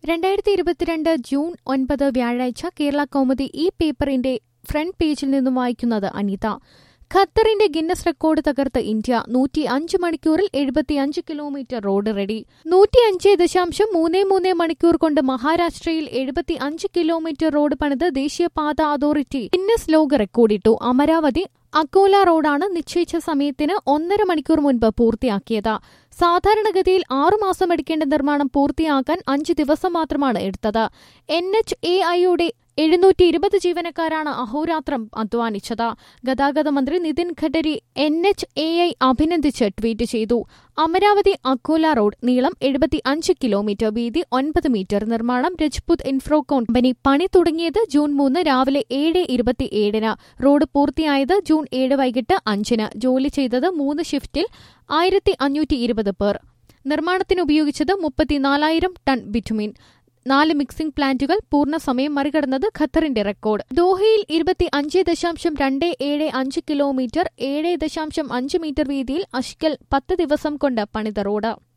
രണ്ടായിരത്തി ഇരുപത്തിരണ്ട് ജൂൺ ഒൻപത് വ്യാഴാഴ്ച കേരള കൗമുദി ഈ പേപ്പറിന്റെ ഫ്രണ്ട് പേജിൽ നിന്നും വായിക്കുന്നത് അനിത ഖത്തറിന്റെ ഗിന്നസ് റെക്കോർഡ് തകർത്ത് ഇന്ത്യ നൂറ്റി അഞ്ച് മണിക്കൂറിൽ എഴുപത്തിയഞ്ച് കിലോമീറ്റർ റോഡ് റെഡി നൂറ്റിയഞ്ച് ദശാംശം മൂന്ന് മൂന്ന് മണിക്കൂർ കൊണ്ട് മഹാരാഷ്ട്രയിൽ എഴുപത്തി അഞ്ച് കിലോമീറ്റർ റോഡ് പണിത് ദേശീയപാത അതോറിറ്റി ഗിന്നസ് ലോക റെക്കോർഡിട്ടു അമരാവതി അക്കോല റോഡാണ് നിശ്ചയിച്ച സമയത്തിന് ഒന്നര മണിക്കൂർ മുൻപ് പൂർത്തിയാക്കിയത് സാധാരണഗതിയിൽ ആറുമാസം എടുക്കേണ്ട നിർമ്മാണം പൂർത്തിയാക്കാൻ അഞ്ച് ദിവസം മാത്രമാണ് എടുത്തത് എൻ എച്ച് എ ഐയുടെ എഴുന്നൂറ്റി ഇരുപത് ജീവനക്കാരാണ് അഹോരാത്രം അധ്വാനിച്ചത് ഗതാഗത മന്ത്രി Nitin Gadkari N H A I അഭിനന്ദിച്ച് ട്വീറ്റ് ചെയ്തു അമരാവതി അക്കോല റോഡ് നീളം എഴുപത്തി അഞ്ച് കിലോമീറ്റർ വീതി ഒൻപത് മീറ്റർ നിർമ്മാണം രജ്പുത് ഇൻഫ്രോ കമ്പനി പണി തുടങ്ങിയത് ജൂൺ മൂന്ന് രാവിലെ ഏഴ് ഇരുപത്തിയേഴിന് റോഡ് പൂർത്തിയായത് ജൂൺ ഏഴ് വൈകിട്ട് അഞ്ചിന് ജോലി ചെയ്തത് മൂന്ന് ഷിഫ്റ്റിൽ ആയിരത്തി അഞ്ഞൂറ്റി ഇരുപത് പേർ നിർമ്മാണത്തിന് ഉപയോഗിച്ചത് മുപ്പത്തിനാലായിരം ടൺ ബിറ്റുമിൻ നാല് മിക്സിംഗ് പ്ലാന്റുകൾ പൂർണ്ണസമയം മറികടന്നത് ഖത്തറിന്റെ റെക്കോർഡ് ദോഹയിൽ ഇരുപത്തി അഞ്ച് ദശാംശം രണ്ട് ഏഴ് അഞ്ച് കിലോമീറ്റർ ഏഴ് ദശാംശം അഞ്ച് മീറ്റർ വീതിയിൽ അഷ്കൽ പത്ത് ദിവസം കൊണ്ട് പണിത റോഡ്